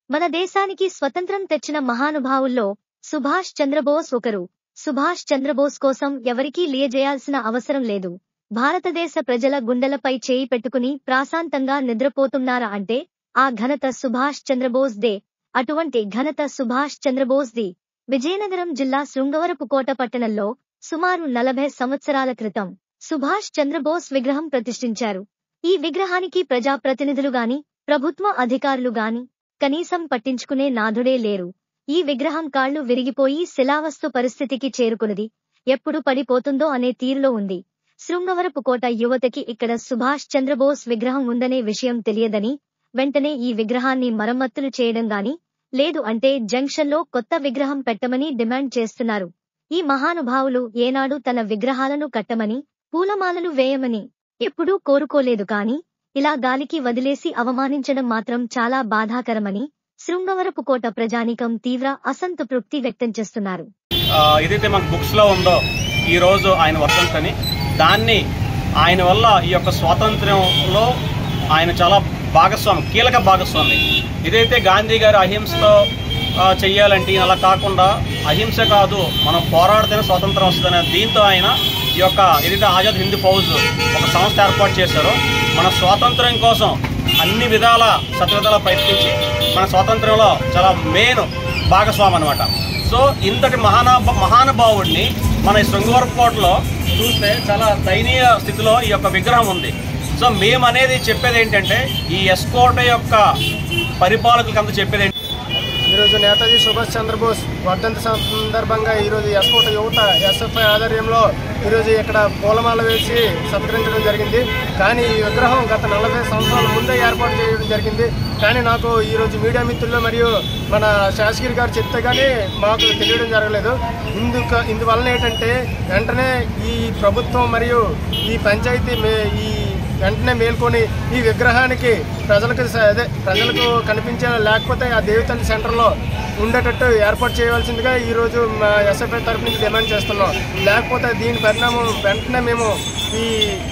మన దేశానికి స్వతంత్రం తెచ్చిన మహానుభావుల్లో సుభాష్ చంద్రబోస్ ఒకరు సుభాష్ చంద్రబోస్ కోసం ఎవరికీ లియజేయాల్సిన అవసరం లేదు భారతదేశ ప్రజల గుండెలపై చేయి పెట్టుకుని ప్రాశాంతంగా నిద్రపోతున్నారా అంటే ఆ ఘనత సుభాష్ చంద్రబోస్ దే అటువంటి ఘనత సుభాష్ చంద్రబోస్ ది విజయనగరం జిల్లా శృంగవరపు కోట పట్టణంలో సుమారు నలభై సంవత్సరాల క్రితం సుభాష్ చంద్రబోస్ విగ్రహం ప్రతిష్ఠించారు ఈ విగ్రహానికి ప్రజాప్రతినిధులు గాని ప్రభుత్వ అధికారులు గాని కనీసం పట్టించుకునే నాథుడే లేరు ఈ విగ్రహం కాళ్లు విరిగిపోయి శిలావస్తు పరిస్థితికి చేరుకున్నది ఎప్పుడు పడిపోతుందో అనే తీరులో ఉంది శృంగవరపు కోట యువతకి ఇక్కడ సుభాష్ చంద్రబోస్ విగ్రహం ఉందనే విషయం తెలియదని వెంటనే ఈ విగ్రహాన్ని మరమ్మతులు చేయడం గాని లేదు అంటే జంక్షన్లో కొత్త విగ్రహం పెట్టమని డిమాండ్ చేస్తున్నారు ఈ మహానుభావులు ఏనాడు తన విగ్రహాలను కట్టమని పూలమాలలు వేయమని ఎప్పుడూ కోరుకోలేదు కాని ఇలా గాలికి వదిలేసి అవమానించడం మాత్రం చాలా బాధాకరమని శృంగవరపు కోట ప్రజానీకం తీవ్ర అసంతృప్తి వ్యక్తం చేస్తున్నారు ఆ, ఏదైతే మనకు బుక్స్ లో ఉందో ఈ రోజు ఆయన వర్ధంతని దాన్ని ఆయన వల్ల ఈ యొక్క స్వాతంత్ర్యంలో ఆయన చాలా భాగస్వామి కీలక భాగస్వామి ఇదైతే గాంధీ గారు అహింసతో ఆ, చెయ్యాలంటే ఈయన అలా కాకుండా అహింస కాదు మనం పోరాడితేనే స్వాతంత్రం వస్తుందనే దీంతో ఆయన ఈ యొక్క ఏదైతే ఆజాద్ హిందూ ఫౌజ్ ఒక సంస్థ ఏర్పాటు చేశారో మన స్వాతంత్ర్యం కోసం అన్ని విధాల శతవిధాల ప్రయత్నించి మన స్వాతంత్రంలో చాలా మెయిన్ భాగస్వామి అనమాట సో ఇంతటి మహానా మహానుభావుడిని మన ఈ శృంగవరపు కోటలో చూస్తే చాలా దయనీయ స్థితిలో ఈ యొక్క విగ్రహం ఉంది సో మేము అనేది చెప్పేది ఏంటంటే ఈ ఎస్కోట యొక్క పరిపాలకులకు అంతా చెప్పేది ఏంటి- ఈరోజు నేతాజీ సుభాష్ చంద్రబోస్ వర్ధంతి సందర్భంగా ఈరోజు ఎస్కోట యువత ఎస్ఎఫ్ఐ ఆధ్వర్యంలో ఈరోజు ఇక్కడ పూలమాల వేసి సత్కరించడం జరిగింది కానీ ఈ విగ్రహం గత నలభై సంవత్సరాల ముందే ఏర్పాటు చేయడం జరిగింది కానీ నాకు ఈరోజు మీడియా మిత్రులు మరియు మన శాసగిరి గారు చెప్తే కానీ మాకు తెలియడం జరగలేదు ఇందుక ఇందువలన ఏంటంటే వెంటనే ఈ ప్రభుత్వం మరియు ఈ పంచాయతీ మే ఈ వెంటనే మేల్కొని ఈ విగ్రహానికి ప్రజలకు స- అదే ప్రజలకు కనిపించేలా లేకపోతే ఆ దేవతల్లి సెంటర్లో ఉండేటట్టు ఏర్పాటు చేయవలసిందిగా ఈరోజు మా ఎస్ఎఫ్ఐ తరపు నుంచి డిమాండ్ చేస్తున్నాం లేకపోతే దీని పరిణామం వెంటనే మేము ఈ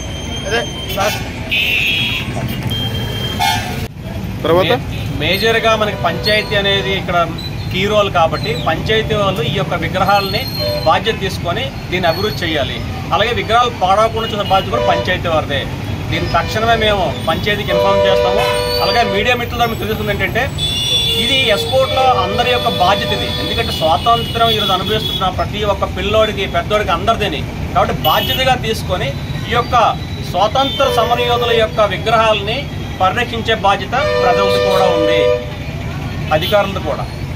అదే రాష్ట్ర తర్వాత మే- మేజర్గా మనకి పంచాయతీ అనేది ఇక్కడ కీ రోల్ కాబట్టి పంచాయతీ వాళ్ళు ఈ యొక్క విగ్రహాలని బాధ్యత తీసుకొని దీన్ని అభివృద్ధి చేయాలి అలాగే విగ్రహాలు పాడవకుండా చూసిన బాధ్యత కూడా పంచాయతీ వారిదే దీన్ని తక్షణమే మేము పంచాయతీకి ఇన్ఫార్మ్ చేస్తాము అలాగే మీడియా మిత్రుల మీకు తెలుస్తుంది ఏంటంటే ఇది ఎస్పోర్ట్లో అందరి యొక్క బాధ్యత ఇది ఎందుకంటే స్వాతంత్రం ఈరోజు అనుభవిస్తున్న ప్రతి ఒక్క పిల్లోడికి పెద్దోడికి అందరిదని కాబట్టి బాధ్యతగా తీసుకొని ఈ యొక్క స్వాతంత్ర సమరయోధుల యొక్క విగ్రహాలని పరిరక్షించే బాధ్యత ప్రజలది కూడా ఉంది అధికారులది కూడా